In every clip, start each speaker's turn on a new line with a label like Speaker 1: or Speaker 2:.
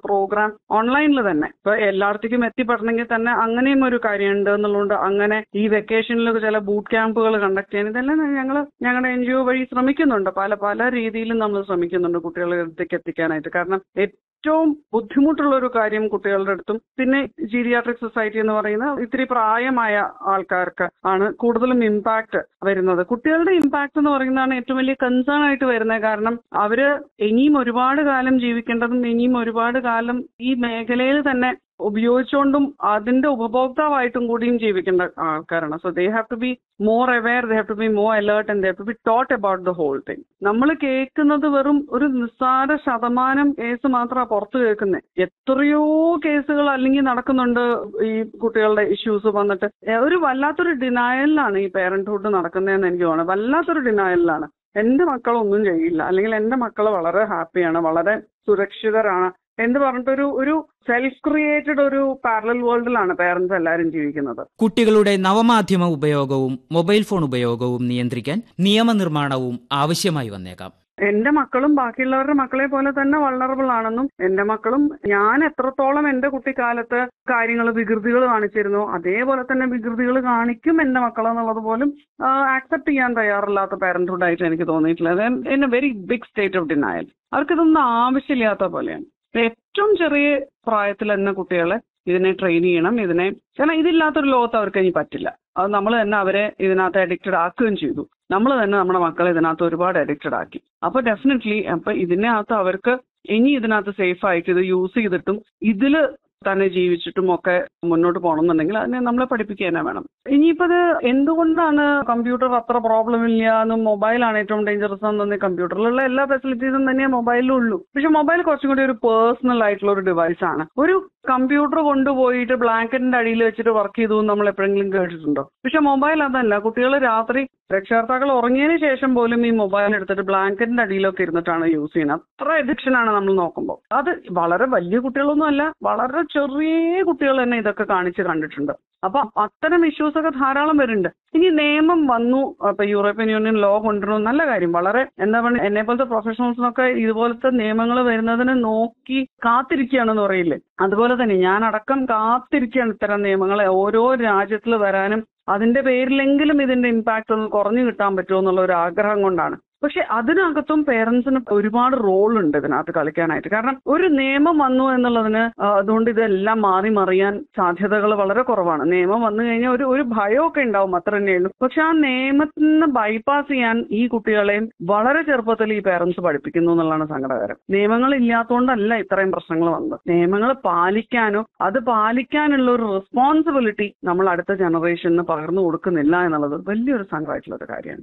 Speaker 1: programme ഓൺലൈനിൽ തന്നെ ഇപ്പൊ എല്ലായിടത്തേക്കും എത്തിപ്പെടണമെങ്കിൽ തന്നെ അങ്ങനെയും ഒരു കാര്യമുണ്ട് എന്നുള്ളതുകൊണ്ട് അങ്ങനെ ഈ വെക്കേഷനിൽ ചില ബൂട്ട് ക്യാമ്പുകൾ കണ്ടക്ട് ചെയ്യാൻ ഇതെല്ലാം ഞങ്ങൾ ഞങ്ങളുടെ എൻ ജി ഒ വഴി ശ്രമിക്കുന്നുണ്ട് പല പല രീതിയിലും നമ്മൾ ശ്രമിക്കുന്നുണ്ട് കുട്ടികളുടെ അടുത്തേക്ക് എത്തിക്കാനായിട്ട് കാരണം ഏറ്റവും ബുദ്ധിമുട്ടുള്ള ഒരു കാര്യം കുട്ടികളുടെ അടുത്തും പിന്നെ ജീരിയാട്രിക് സൊസൈറ്റി എന്ന് പറയുന്ന ഇത്തിരി പ്രായമായ ആൾക്കാർക്ക് ആണ് കൂടുതലും ഇമ്പാക്ട് വരുന്നത് കുട്ടികളുടെ ഇമ്പാക്ട് എന്ന് പറയുന്നതാണ് ഏറ്റവും വലിയ കൺസേൺ ആയിട്ട് വരുന്നത് കാരണം അവര് ഇനിയും ഒരുപാട് കാലം ജീവിക്കേണ്ടതും ഇനിയും ഒരുപാട് കാലം ഈ മേഖലയിൽ തന്നെ ഉപയോഗിച്ചുകൊണ്ടും അതിന്റെ ഉപഭോക്താവായിട്ടും കൂടിയും ജീവിക്കേണ്ട ആൾക്കാരാണ് so they have to be more aware they have to be more alert and they have to be taught about the whole thing നമ്മൾ കേൾക്കുന്നത് വെറും ഒരു നിസ്സാര ശതമാനം കേസ് മാത്രമാണ് പുറത്ത് കേൾക്കുന്നത് എത്രയോ കേസുകൾ അല്ലെങ്കിൽ നടക്കുന്നുണ്ട് ഈ കുട്ടികളുടെ ഇഷ്യൂസ് വന്നിട്ട് ഏ, ഒരു വല്ലാത്തൊരു ഡിനായലിലാണ് ഈ പേരന്റ്ഹുഡ് നടക്കുന്നതെന്ന് എനിക്ക് തോന്നുന്നത് വല്ലാത്തൊരു ഡിനായലിലാണ് എന്റെ മക്കളൊന്നും ചെയ്യില്ല അല്ലെങ്കിൽ എന്റെ മക്കൾ വളരെ ഹാപ്പിയാണ് വളരെ സുരക്ഷിതരാണ് എന്ന് പറഞ്ഞിട്ടൊരു ഒരു സെൽഫ് ക്രിയേറ്റഡ് ഒരു പാരലൽ വേൾഡിലാണ് പേരൻസ് എല്ലാവരും ജീവിക്കുന്നത്
Speaker 2: കുട്ടികളുടെ നവമാധ്യമ ഉപയോഗവും മൊബൈൽ ഫോൺ ഉപയോഗവും നിയന്ത്രിക്കാൻ നിയമനിർമ്മാണവും ആവശ്യമായി വന്നേക്കാം
Speaker 1: എന്റെ മക്കളും ബാക്കിയുള്ളവരുടെ മക്കളെ പോലെ തന്നെ വൾണറബിൾ ആണെന്നും എന്റെ മക്കളും ഞാൻ എത്രത്തോളം എന്റെ കുട്ടിക്കാലത്ത് കാര്യങ്ങൾ വികൃതികൾ കാണിച്ചിരുന്നു അതേപോലെ തന്നെ വികൃതികൾ കാണിക്കും എന്റെ മക്കളെന്നുള്ളത് പോലും ആക്സെപ്റ്റ് ചെയ്യാൻ തയ്യാറില്ലാത്ത പാരന്റ്ഹുഡ് ആയിട്ട് എനിക്ക് തോന്നിയിട്ടില്ല in a very big state of denial അവർക്കിതൊന്നും ആവശ്യമില്ലാത്ത പോലെയാണ് ഏറ്റവും ചെറിയ പ്രായത്തിൽ തന്നെ കുട്ടികളെ ഇതിനെ ട്രെയിൻ ചെയ്യണം ഇതിനെ കാരണം ഇതില്ലാത്തൊരു ലോകത്ത് അവർക്ക് ഇനി പറ്റില്ല അത് നമ്മൾ തന്നെ അവരെ ഇതിനകത്ത് അഡിക്റ്റഡ് ആക്കുകയും ചെയ്തു നമ്മൾ തന്നെ നമ്മുടെ മക്കളെ ഇതിനകത്ത് ഒരുപാട് അഡിക്റ്റഡ് ആക്കി അപ്പൊ ഡെഫിനറ്റ്ലി അപ്പൊ ഇതിനകത്ത് അവർക്ക് ഇനി ഇതിനകത്ത് സേഫ് ആയിട്ട് ഇത് യൂസ് ചെയ്തിട്ടും ഇതില് തന്നെ ജീവിച്ചിട്ടും ഒക്കെ മുന്നോട്ട് പോകണമെന്നുണ്ടെങ്കിൽ അതിനെ നമ്മളെ പഠിപ്പിക്കുക വേണം ഇനിയിപ്പോ ഇത് എന്തുകൊണ്ടാണ് കമ്പ്യൂട്ടർ അത്ര പ്രോബ്ലം ഇല്ല എന്നും മൊബൈലാണ് ഏറ്റവും ഡേഞ്ചറസ് എന്നു കമ്പ്യൂട്ടറിലുള്ള എല്ലാ ഫെസിലിറ്റീസും തന്നെ മൊബൈലിലും ഉള്ളൂ പക്ഷെ മൊബൈൽ കുറച്ചും കൂടി ഒരു പേഴ്സണൽ ആയിട്ടുള്ള ഒരു ഡിവൈസ് ആണ് ഒരു കമ്പ്യൂട്ടർ കൊണ്ടുപോയിട്ട് ബ്ലാങ്കറ്റിന്റെ അടിയിൽ വെച്ചിട്ട് വർക്ക് ചെയ്തു എന്ന് നമ്മൾ എപ്പോഴെങ്കിലും കേട്ടിട്ടുണ്ടോ പക്ഷെ മൊബൈൽ അതല്ല കുട്ടികൾ രാത്രി രക്ഷകർത്താക്കൾ ഉറങ്ങിയതിന് ശേഷം പോലും ഈ മൊബൈൽ എടുത്തിട്ട് ബ്ലാങ്കറ്റിന്റെ അടിയിലൊക്കെ ഇരുന്നിട്ടാണ് യൂസ് ചെയ്യുന്നത് അത്ര അഡിക്ഷൻ ആണ് നമ്മൾ നോക്കുമ്പോൾ അത് വളരെ വലിയ കുട്ടികളൊന്നും അല്ല വളരെ ചെറിയ കുട്ടികൾ തന്നെ ഇതൊക്കെ കാണിച്ച് കണ്ടിട്ടുണ്ട് അപ്പൊ അത്തരം ഇഷ്യൂസ് ഒക്കെ ധാരാളം വരുന്നുണ്ട് ഇനി നിയമം വന്നു ഇപ്പൊ യൂറോപ്യൻ യൂണിയൻ ലോ കൊണ്ടുവരുന്നു നല്ല കാര്യം വളരെ എന്താ പറയുക എന്നെ പോലത്തെ പ്രൊഫഷണൽസിനൊക്കെ ഇതുപോലത്തെ നിയമങ്ങൾ വരുന്നതിന് നോക്കി കാത്തിരിക്കുകയാണെന്ന് പറയില്ലേ അതുപോലെ തന്നെ ഞാൻ അടക്കം കാത്തിരിക്കുകയാണ് ഇത്തരം നിയമങ്ങളെ ഓരോ രാജ്യത്തിൽ വരാനും അതിന്റെ പേരിലെങ്കിലും ഇതിന്റെ ഇമ്പാക്ട് ഒന്ന് കുറഞ്ഞു കിട്ടാൻ പറ്റുമോ എന്നുള്ള ഒരു ആഗ്രഹം കൊണ്ടാണ് പക്ഷെ അതിനകത്തും പേരൻസിന് ഒരുപാട് റോൾ ഉണ്ട് ഇതിനകത്ത് കളിക്കാനായിട്ട് കാരണം ഒരു നിയമം വന്നു എന്നുള്ളതിന് ആ, അതുകൊണ്ട് ഇതെല്ലാം മാറി മറിയാൻ സാധ്യതകൾ വളരെ കുറവാണ് നിയമം വന്നു കഴിഞ്ഞാൽ ഒരു ഒരു ഭയമൊക്കെ ഉണ്ടാവും അത്ര തന്നെ ഉള്ളൂ പക്ഷെ ആ നിയമത്തിൽ നിന്ന് ബൈപ്പാസ് ചെയ്യാൻ ഈ കുട്ടികളെയും വളരെ ചെറുപ്പത്തിൽ ഈ പേരൻസ് പഠിപ്പിക്കുന്നു എന്നുള്ളതാണ് സങ്കടകരം നിയമങ്ങൾ ഇല്ലാത്തതുകൊണ്ടല്ല ഇത്രയും പ്രശ്നങ്ങൾ വന്നത് നിയമങ്ങൾ പാലിക്കാനോ അത് പാലിക്കാനുള്ള ഒരു റെസ്പോൺസിബിലിറ്റി നമ്മൾ അടുത്ത ജനറേഷന് പകർന്നു കൊടുക്കുന്നില്ല എന്നുള്ളത് വലിയൊരു സങ്കടമായിട്ടുള്ള ഒരു കാര്യമാണ്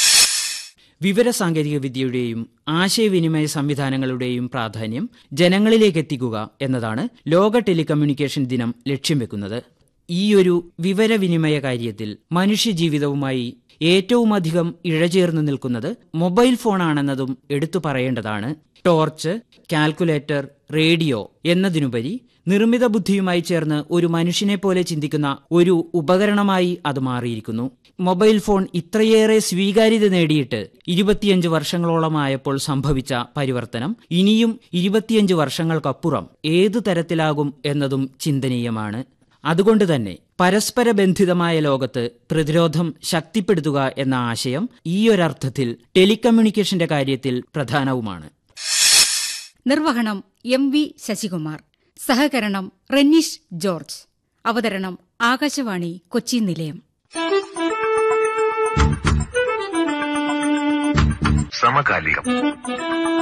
Speaker 2: വിവരസാങ്കേതിക വിദ്യയുടെയും ആശയവിനിമയ സംവിധാനങ്ങളുടെയും പ്രാധാന്യം ജനങ്ങളിലേക്ക് എത്തിക്കുക എന്നതാണ് ലോക ടെലികമ്മ്യൂണിക്കേഷൻ ദിനം ലക്ഷ്യം വെക്കുന്നത് ഈയൊരു വിവരവിനിമയ കാര്യത്തിൽ മനുഷ്യജീവിതവുമായി ഏറ്റവുമധികം ഇഴചേർന്ന് നിൽക്കുന്നത് മൊബൈൽ ഫോണാണെന്നതും എടുത്തു പറയേണ്ടതാണ് ടോർച്ച് കാൽക്കുലേറ്റർ റേഡിയോ എന്നതിനുപരി നിർമ്മിത ബുദ്ധിയുമായി ചേർന്ന് ഒരു മനുഷ്യനെ പോലെ ചിന്തിക്കുന്ന ഒരു ഉപകരണമായി അത് മാറിയിരിക്കുന്നു മൊബൈൽ ഫോൺ ഇത്രയേറെ സ്വീകാര്യത നേടിയിട്ട് ഇരുപത്തിയഞ്ച് വർഷങ്ങളോളമായപ്പോൾ സംഭവിച്ച പരിവർത്തനം ഇനിയും ഇരുപത്തിയഞ്ച് വർഷങ്ങൾക്കപ്പുറം ഏതു തരത്തിലാകും എന്നതും ചിന്തനീയമാണ് അതുകൊണ്ട് തന്നെ പരസ്പര ബന്ധിതമായ ലോകത്ത് പ്രതിരോധം ശക്തിപ്പെടുത്തുക എന്ന ആശയം ഈയൊരർത്ഥത്തിൽ ടെലികമ്മ്യൂണിക്കേഷന്റെ കാര്യത്തിൽ പ്രധാനവുമാണ്
Speaker 3: നിർവഹണം എം വി ശശികുമാർ സഹകരണം റെന്നീഷ് ജോർജ് അവതരണം ആകാശവാണി കൊച്ചി നിലയം
Speaker 4: സമകാലികം